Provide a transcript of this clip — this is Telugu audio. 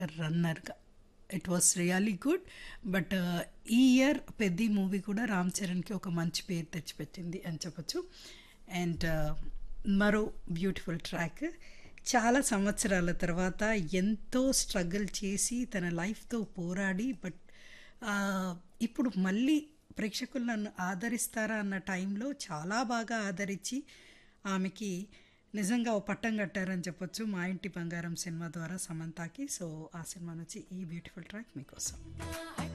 రన్నర్గా it was really good but ఈ ఇయర్ పెద్ద మూవీ కూడా రామ్ చరణ్కి ఒక మంచి పేరు తెచ్చిపెట్టింది అని చెప్పొచ్చు అండ్ మరో బ్యూటిఫుల్ ట్రాక్ చాలా సంవత్సరాల తర్వాత ఎంతో స్ట్రగుల్ చేసి తన లైఫ్తో పోరాడి బట్ ఇప్పుడు మళ్ళీ ప్రేక్షకులు నన్ను ఆదరిస్తారా అన్న టైంలో చాలా బాగా ఆదరించి ఆమెకి నిజంగా ఓ పట్టం కట్టారని చెప్పొచ్చు మా ఇంటి బంగారం సినిమా ద్వారా సమంతాకి సో ఆ సినిమా నుంచి ఈ బ్యూటిఫుల్ ట్రాక్ మీకోసం